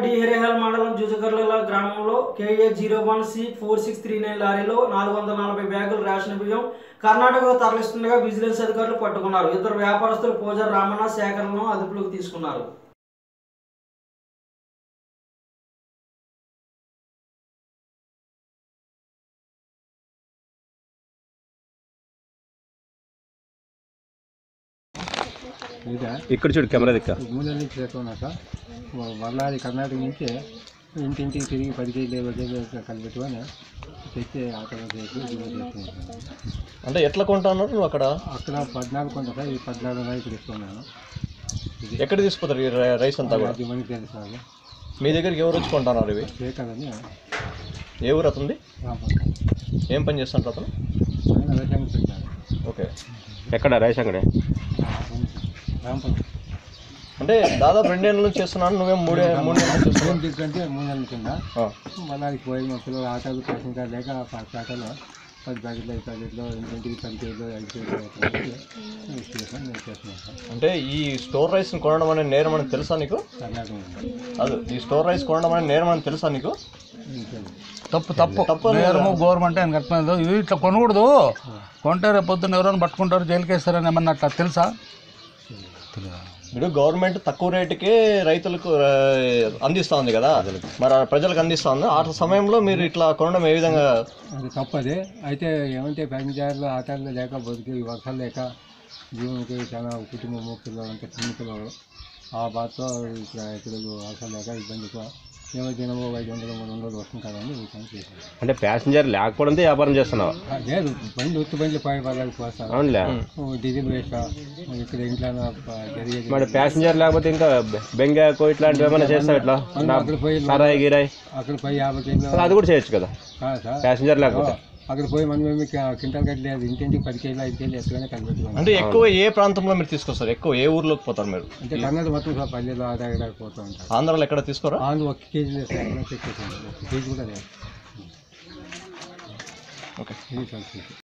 D Hirehal మండలం జుజకర్ల గ్రామంలో KA zero one C four six three nine లారీలో నాలుగు వందల నలభై బ్యాగులు రేషన్ బియ్యం కర్ణాటకలో తరలిస్తుండగా విజిలెన్స్ అధికారులు పట్టుకున్నారు ఇద్దరు వ్యాపారస్తులు పూజారి రామన్న శేఖర్లను అదుపులోకి తీసుకున్నారు ఇదా ఇక్కడ చూడు కెమెరా దిక్క మూల నుంచి తెచ్చుకున్నాక వల్లాది కర్ణాటక నుంచి ఇంటింటికి తిరిగి పది కేజీలు ఇరవై కేజీలు కలిపెట్టుకొని తెచ్చి అక్కడ చేసి దిగుమతి చేసుకున్నాను అంటే ఎట్లా కొంటున్నారు నువ్వు అక్కడ అక్కడ పద్నాలుగు కొంత సార్ ఈ పద్నాలుగు ఇప్పుడు ఇస్తున్నాను ఎక్కడ తీసుకుపోతారు ఈ రై- రైస్ అంతా కూడా అది మనకి తెలుసు సార్ మీ దగ్గరికి ఎవరు వచ్చి కొంటున్నారు ఇవి శేఖర్ అని ఏ ఊరు అతనిది రాంపల్లి ఏం పని చేస్తుంటారు అతను ఆయన వ్యవసాయం పెట్టారు ఓకే ఎక్కడ రైస్ అక్కడే రాంపల్లి అంటే దాదాపు రెండేళ్ళ నుంచి చేస్తున్నాను నువ్వేం మూడే మూడు నెలల నుంచి చేస్తున్నావు ఫోన్ తీసుకుంటే మూడు నెలల కింద ఆ. మళ్ళీ పోయి మా పిల్లలు ఆటోలు ప్యాసింగ్ కార్డు లేక పది ఆటోలో పది ప్యాకెట్లు ఐదు ప్యాకెట్లు ఇంటింటికి పది కేజీలు ఐదు కేజీలు అట్లా పెట్టి తీసుకొని నేను చేస్తున్నాను సార్ అంటే ఈ స్టోర్ రైస్ కొనడం అనేది నేరం అని తెలుసా నీకు కర్ణాటక నుండి. అది ఈ స్టోర్ రైస్ కొనడం అనేది నేరం అని తెలుసా నీకు ఇంకేం. తప్పు తప్పు తప్పు అని నేరము గవర్నమెంట్ ఆయన కట్టలేదు ఇవి ఇట్లా కొనకూడదు కొంటే రేపు పొద్దున్న ఎవరైనా పట్టుకుంటారు జైలుకి వేస్తారని ఏమన్నా అట్లా తెలుసా తెలియదా? ఇప్పుడు గవర్నమెంట్ తక్కువ రేటుకే రైతులకు ఆ, అందిస్తా ఉంది కదా మరి ఆ ప్రజలకు అందిస్తా ఉంది ఆ సమయంలో మీరు ఇట్లా కొనడం ఏ విధంగా అది తప్పది అయితే ఏమంటే ప్యాసింజర్లు ఆటోలు లేక బతికి ఈ వర్షాలు లేక జీవనకి చాలా కుటుంబము పిల్లలు అంటే చిన్న పిల్లలు ఆ బాధతో ఇక్కడ ఇక్కడ వర్షాలు లేక ఇబ్బంది ఎక్కువ ఏమో దినమో ఐదు వందలు మూడు వందలు వస్తుంటారని ఈ పని చేశాను అంటే ప్యాసింజర్ లేకపోవడంతో వ్యాపారం చేస్తున్నావు ఆ, లేదు బండి ఉత్తి బండ్లు పోయి వాళ్ళకి పోస్తారు అవునులే ఓ డీజిల్ వేస్తా ఇక్కడ ఇంట్లో జరిగేది మరి ప్యాసింజర్ లేకపోతే ఇంకా బెంగాకు ఇట్లాంటివి ఏమైనా చేస్తావు ఇట్లా నా- అక్కడ పోయి సరాయి గిరాయి అక్కడ పోయి యాభై కేజీలు అసలు అది కూడా చేయొచ్చు కదా కాదు సార్ ప్యాసింజర్ లేకపోతే అక్కడ పోయి మనం ఏమి కింటాలు కట్టలేదు ఇంటింటికి పది కేజీలు ఐదు కేజీలు ఎత్తుగానే కలిపెట్టుకున్నాం అంటే ఎక్కువ ఏ ప్రాంతంలో మీరు తీసుకొస్తారు ఎక్కువ ఏ ఊర్లోకి పోతారు మీరు అంటే కన్నడ మొత్తం సార్ పల్లెలు ఆదా ఇక్కడ పోతూ ఉంటారు ఆంధ్రాలో ఎక్కడ తీసుకోరా ఆంధ్ర ఒక కేజీ లేదు సార్ ఎక్కడో పెట్టేసాను ఒక కేజీ కూడా లేదు ఓకే ఇది పరిస్థితి